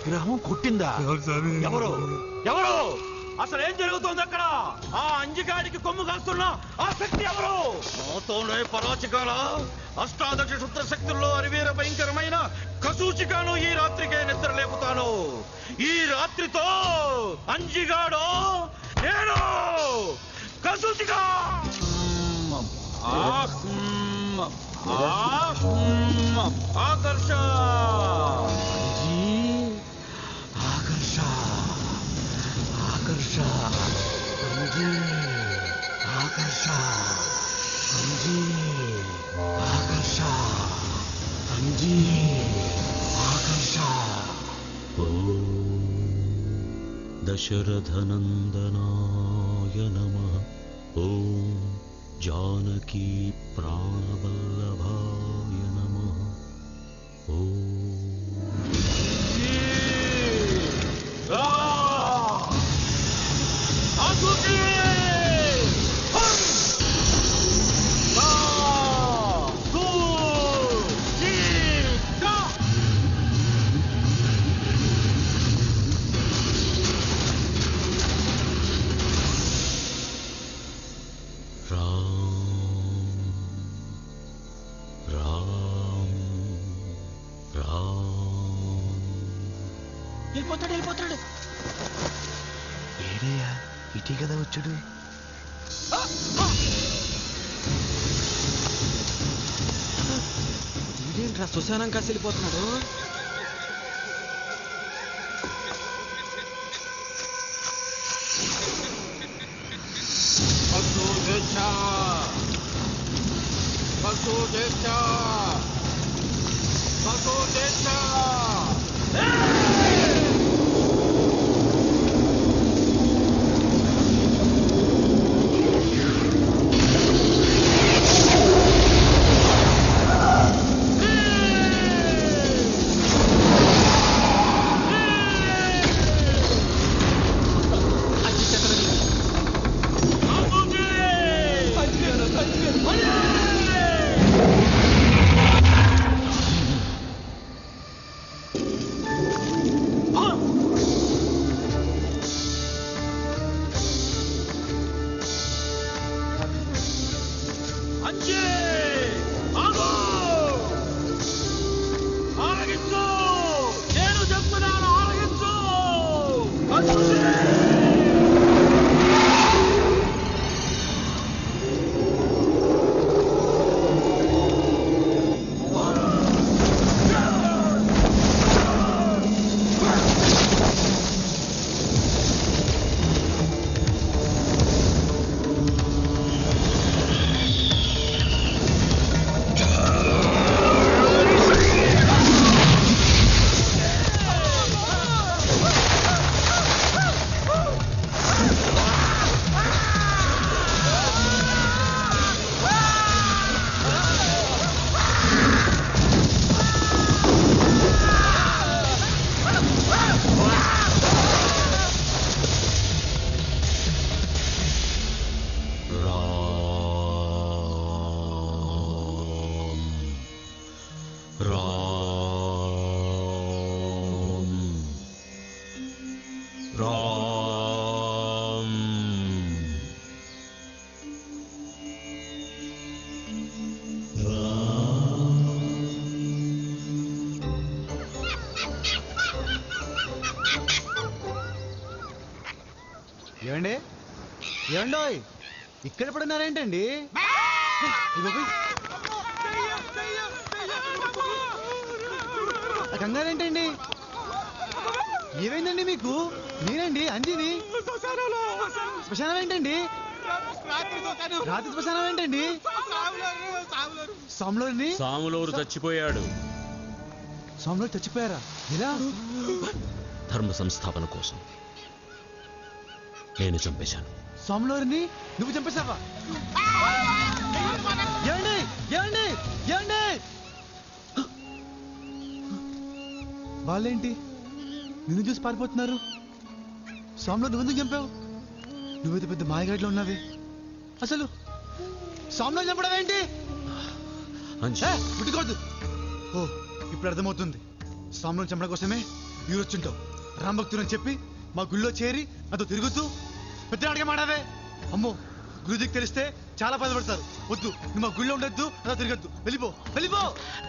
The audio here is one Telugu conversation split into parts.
విగ్రహం కొట్టిందా ఎవరు ఎవరు అసలు ఏం జరుగుతోంది అక్కడ ఆ అంజిగాడికి కొమ్ము కాస్తున్న ఆ శక్తి ఎవరు నాతోనే పరాచికాల అష్టాదశ శుద్ర శక్తుల్లో అరివీర భయంకరమైన కసూచికాను ఈ రాత్రికే నిద్ర లేపుతాను ఈ రాత్రితో అంజిగాడు నేను కసూచిక ఆకర్ష ఆకర్ష ఆకర్ష అంజీ ఆకర్ష అంజీ ఆకర్ష అంజీ ఆకర్ష దశరథనందనాయ నమ ఓం జానకీ ప్రాణవల్లభాయ నమ ఓం రామ్ రామ్ రామ్ వెళ్ళిపోతాడు వెళ్ళిపోతాడు ఏడయ్యా ఇటీ కదా వచ్చాడు ఇదేంట్రా శ్మశానం కాసి వెళ్ళిపోతున్నాడు అంజీ ఆగు ఆరగించు నేను చెప్తున్నాను ఆరగించు అంజీ రామ్ ఏమండి ఏమండోయ్ ఇక్కడ పడున్నారేంటండి కంగారేంటండి ఏమైందండి మీకు మీరండి అంజీని శ్మశానం ఏంటండి రాత్రి శ్మశానం ఏంటండి సోమలోని సాములూరు చచ్చిపోయాడు సోమలో చచ్చిపోయారా ఎలా ధర్మ సంస్థాపన కోసం నేను చంపేశాను సోమలోని నువ్వు చంపేశావా ఏమండి ఏమండి ఏమండి వాళ్ళేంటి నిన్ను చూసి పారిపోతున్నారు సోమలో నువ్వెందుకు చంపావు నువ్వైతే పెద్ద మాయగాడిలో ఉన్నావే అసలు సోమలో చంపడం ఏంటి అంజి ఏ, ముట్టుకోవద్దు ఓ ఇప్పుడు అర్థమవుతుంది సోమలో చంపడం కోసమే ఈరొచ్చుంటావు రామభక్తులని చెప్పి మా గుళ్ళో చేరి నాతో తిరుగుతూ పెద్దనాడిగా మాడావే అమ్మో గురుజీకి తెలిస్తే చాలా బాధపడతారు వద్దు నువ్వు మా గుళ్ళో ఉండొద్దు నాతో తిరగద్దు వెళ్ళిపో వెళ్ళిపో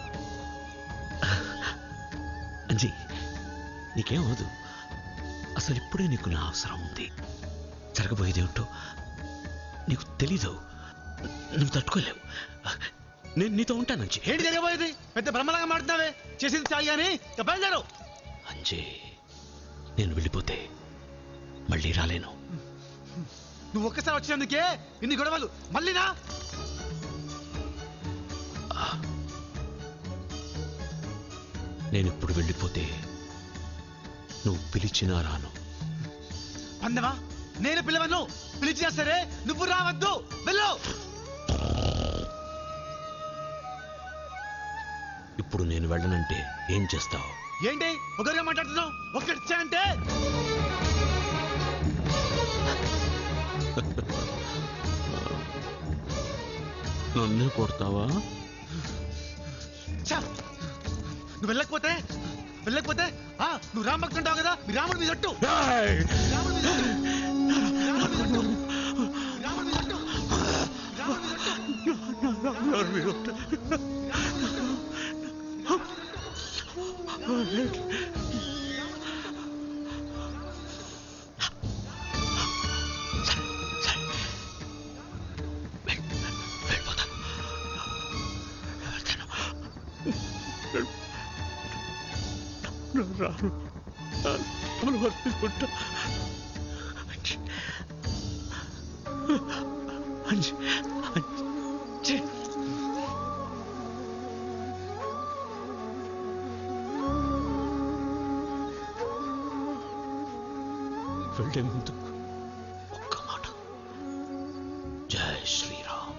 అంజీ నీకేం అవదు అసలు ఇప్పుడే నీకు నా అవసరం ఉంది జరగబోయేదేమిటో నీకు తెలీదు నువ్వు తట్టుకోలేవు నేను నీతో ఉంటాను అంజీ ఏంటి జరగబోయేది పెద్ద బ్రహ్మలాగా మాడుతున్నావే చేసింది చాలు కానీ ఇక బయలుదేరు అంజీ నేను వెళ్ళిపోతే మళ్ళీ రాలేను నువ్వు ఒక్కసారి వచ్చినందుకే ఇన్ని గొడవలు మళ్ళీనా నేను ఇప్పుడు వెళ్ళిపోతే నువ్వు పిలిచినా రాను పందవా నేను పిలవను పిలిచినా సరే నువ్వు రావద్దు వెళ్ళు ఇప్పుడు నేను వెళ్ళనంటే ఏం చేస్తావు ఏంటి ఒకరిగా మాట్లాడుతున్నావు ఒక్కడిచ్చా అంటే నన్నే కొడతావా ఛ! నువ్వు వెళ్ళకపోతే వెళ్ళకపోతే ఆ, నువ్వు రామ్ భక్తు అంటావు కదా మీ రాముడి మీద ఒట్టు రాముడి మీద ఒట్టు. రాముడి మీద ఒట్టు. రాముడి మీద ఒట్టు. రాముడి మీద ఒట్టు. వెళ్ళిపోతాను వెళ్తాను రాను అమలు వర్తిస్తుంటా అంజి అంజి వెళ్ళే ముందు ఒక్క మాట జై శ్రీరామ్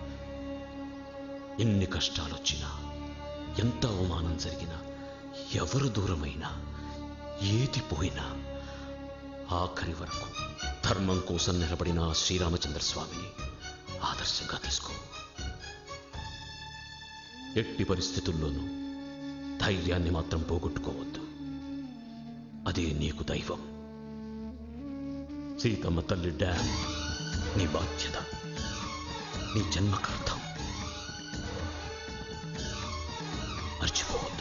ఎన్ని కష్టాలొచ్చినా ఎంత అవమానం జరిగినా ఎవరు దూరమైనా ఏది పోయినా ఆఖరి వరకు ధర్మం కోసం నిలబడిన ఆ శ్రీరామచంద్ర స్వామిని ఆదర్శంగా తీసుకో ఎట్టి పరిస్థితుల్లోనూ ధైర్యాన్ని మాత్రం పోగొట్టుకోవద్దు అదే నీకు దైవం సీతమ్మ తల్లి డ్యామ్ నీ బాధ్యత నీ జన్మకర్థం మర్చిపోవద్దు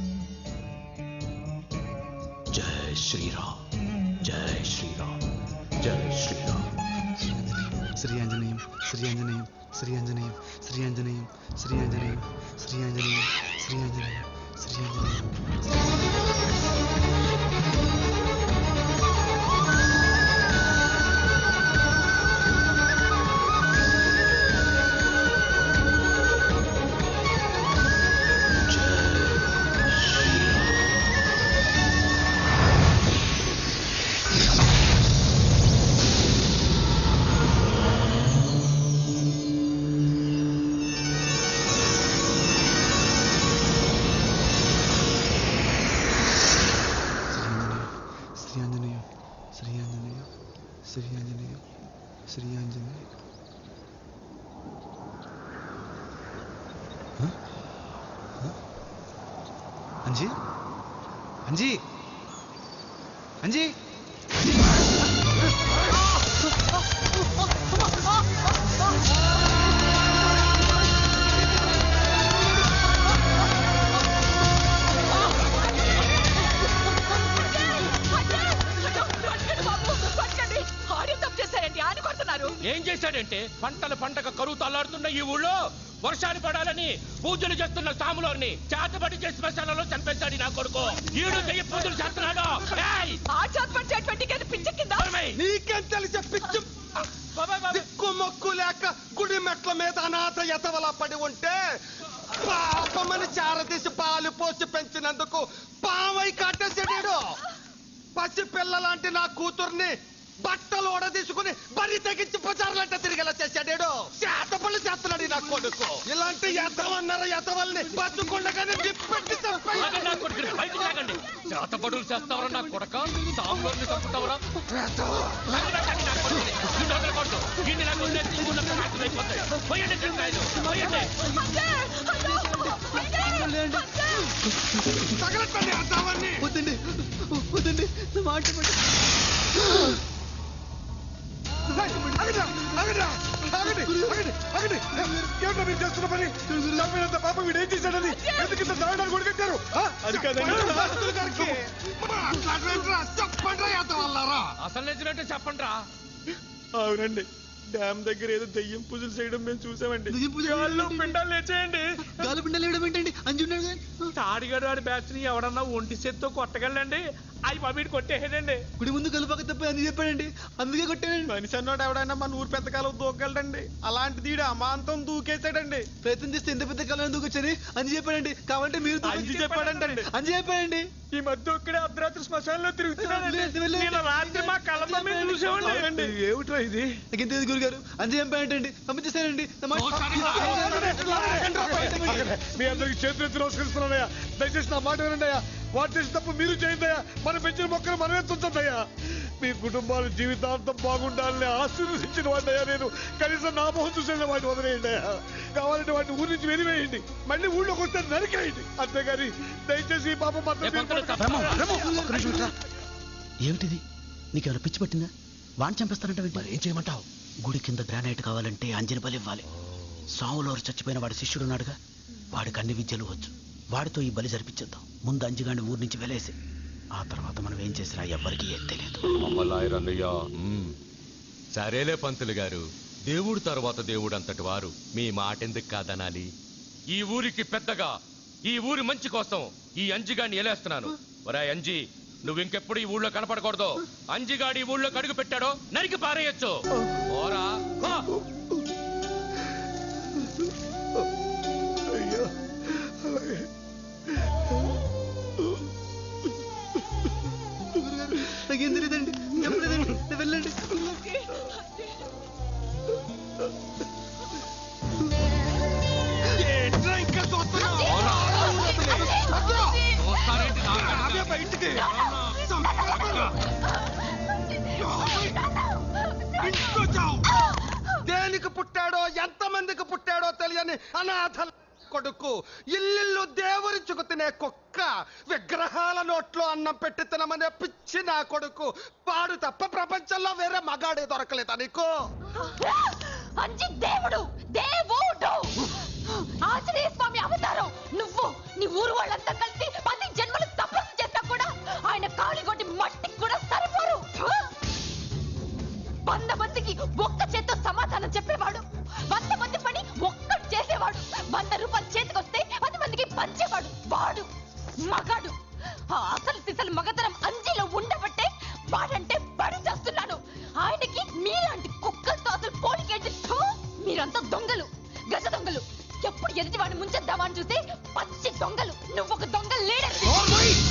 జై శ్రీరామ్ జై శ్రీరామ్ జై శ్రీరామ్ శ్రీ ఆంజనేయం శ్రీ ఆంజనేయం శ్రీ ఆంజనేయం శ్రీ ఆంజనేయం శ్రీ ఆంజనేయం శ్రీ ఆంజనేయం శ్రీ ఆంజనేయం శ్రీ ఆంజనేయం శ్రీ ఆంజనేయం శ్రీ ఆంజనేయం శ్రీ ఆంజనేయం శ్రీ ఆంజనేయం హ? హ? అంజీ అంజీ అంజీ ఏం చేశాడంటే పంటల పంటక కరువు తల్లాడుతున్న ఈ ఊళ్ళో వర్షాలు పడాలని పూజలు చేస్తున్న సాములోని చేతబడి చేసి శ్మశానంలో చంపేశాడు ఈ నా కొడుకు ఈడు చెయ్యి పూజలు చేస్తున్నాడు ఏయ్! నోర్మై! నీకేం తెలిసే పిచ్చి బాబాయ్ బాబాయ్! దిక్కు మొక్కు లేక గుడి మెట్ల మీద అనాథ ఎతవలా పడి ఉంటే పాపమని చారదీసి పాలు పోసి పెంచినందుకు పావై కాటేసాడు పసి పిల్లలాంటి నా కూతుర్ని బట్టలు తీసుకుని బరి తెగించి ప్రచారాలంటే తిరిగేలా చేశాడు చేత పనులు చేస్తున్నాడు ఈ నా కొడుకు ఇలాంటి ఎతవన్నారు ఎతవల్ని బతుకుండగానే నిప్పెట్టి చంపేయాలి. లాగండి నా కొడుకుని, బయటికి లాగండి చేతబడులు చేస్తావరా నా కొడక సాంబార్ని చంపుతావరా లాగండి నా కొడుకుని. నిన్ను వదలకూడదు. దీన్ని నాకు వదిలేసి ఇంకొన్న నాశనం అయిపోతాయి. పోయండి చిన్నకాయలు, పోయండి. లేదండి తగలెట్టండి ఆ శవాన్ని వద్దండి వద్దండి నా మాట వినండి. ఆగండి, ఆగండి, ఆగండి, ఆగండి, ఆగండి. ఏమిటో మీరు చేస్తున్న పని చంపినంత పాప వీడు ఏం చేశాడని ఎందుకు ఇంత దారుణాలు కొడుకెట్టారు అది కాదండి చెప్పండి వాళ్ళారా అసలు నిజమంటే చెప్పండి అవునండి డ్యామ్ దగ్గర ఏదో దెయ్యం పూజలు చేయడం మేము చూసామండి దెయ్యం పూజలు గాల్లో ఏంటండి? పిండాలు లేచేయండి గాలి పిండాలు వేయడం ఏంటండి అంజున్నాడు కదా తాడిగాడు వాడి బ్యాచ్ ని ఎవడన్నా ఒంటి చేత్తో కొట్టగలండి అవి బాబీని కొట్టేసేదండి గుడి ముందు కలుపక తప్ప అని చెప్పాడండి అందుకే కొట్టానండి మనిషి అన్నోడు ఎవడైనా మన ఊరు పెద్దకాలం దూకగలడండి అలాంటి దీడు అమాంతం దూకేశాడండి ప్రయత్నం చేస్తే ఎంత పెద్ద కాలం ఎందుకు వచ్చని అని చెప్పాడండి కావాలంటే మీరు దూకొచ్చి అంజి చెప్పాడంటండి. అంజి చెప్పాడండి ఈ మధ్య ఇక్కడే అర్ధరాత్రి శ్మశానంలో తిరుగుతున్నాడండి లేదు, లేదు. నేను రాత్రి మా కళ్ళతో మేము చూసామండి ఏమిటో ఇది నాకేం తెలియదు గురుగారు అంజి చెప్పాడండి పంపించేసానండి నా మాట- మీ అందరికి చేతులు ఎత్తి నమస్కరిస్తున్నానయ్యా దయచేసి నా మాట వినండియా వాటి చేసి తప్పు మీరు చేయండియా మనం పెంచిన మొక్కలు మనమే తుంచద్దయ్యా మీ కుటుంబాలు జీవితాంతం బాగుండాలని ఆశీర్వదించిన వాడినయ్యా నేను కనీసం నా మొహం చూసేది వాటిని వదిలేయండి అయ్యా కావాలంటే వాటిని ఊరి నుంచి వెలివేయండి మళ్ళీ ఊళ్ళోకి వస్తే నరికేయండి అంతేగాని దయచేసి ఈ పాపం మాత్రం మీరు పట్టుకోండి. ఏమిటిది నీకేమైనా పిచ్చి పట్టిందా వాణ్ణి చంపేస్తానంటే మరి ఏం చేయమంటావు గుడి కింద గ్రానైట్ కావాలంటే అంజని బలి ఇవ్వాలి స్వాములోరు చచ్చిపోయిన వాడి శిష్యుడు ఉన్నాడుగా వాడికి అన్ని విద్యలు వచ్చు వాడితో ఈ బలి జరిపించేద్దాం ముందు అంజిగాని ఊరి నుంచి వెలేసి ఆ తర్వాత మనం ఏం చేసినా ఎవ్వరికీ ఏం తెలియదు అమ్మలాయరన్నయ్య సరేలే పంతులు గారు దేవుడు తర్వాత దేవుడు అంతటి వారు మీ మాటెందుకు కాదనాలి ఈ ఊరికి పెద్దగా ఈ ఊరి మంచి కోసం ఈ అంజిగాడిని ఎలేస్తున్నాను ఒరే అంజి నువ్వు ఇంకెప్పుడు ఈ ఊళ్ళో కనపడకూడదు అంజిగాడి ఈ ఊళ్ళో కడుగు పెట్టాడో నరికి పారేయొచ్చు ఓరా పో. అయ్యా గురుగారు నాకేం తెలియదండి చెప్పలేదండి నేను వెళ్ళండి ఏంట్రా ఇంకా చూస్తున్నావు? చూస్తారేంటి నా కళ్ళ? అదే బయటికి ఇంటికొచ్చావు. దేనికి పుట్టాడో ఎంత మందికి పుట్టాడో తెలియని అనాథ కొడుకు ఇల్లు దేవురించుకు తినే కుక్క విగ్రహాల నోట్లో అన్నం పెట్టి తినమనే పిచ్చి నా కొడుకు వాడు తప్ప ప్రపంచంలో వేరే మగాడే దొరకలేదా నీకు అంజి దేవుడు దేవుడు ఆంజనేయ స్వామి అవతారం నువ్వు నీ ఊరు వాళ్ళంతా కలిసి పది జన్మలు తపస్సు చేస్తా కూడా ఆయన కాళీ కొట్టి మట్టికి కూడా సరిపోరు వంద మందికి ఒక్క చేత్తో సమాధానం చెప్పేవాడు వంద మంది పని ఒక్కడు చేసేవాడు వంద రూపాయలు చేతికొస్తే పది మందికి పంచేవాడు వాడు మగాడు ఆ అసలు సిసలు మగతనం అంజిలో ఉండబట్టే వాడంటే పడి చేస్తున్నాను ఆయనకి మీలాంటి కుక్కలతో అసలు పోలికేంటి థూ! మీరంతా దొంగలు గజ దొంగలు ఎప్పుడు ఎదుటి వాడిని ముంచేద్దామా అని చూస్తే పచ్చి దొంగలు నువ్వు ఒక దొంగ లేడని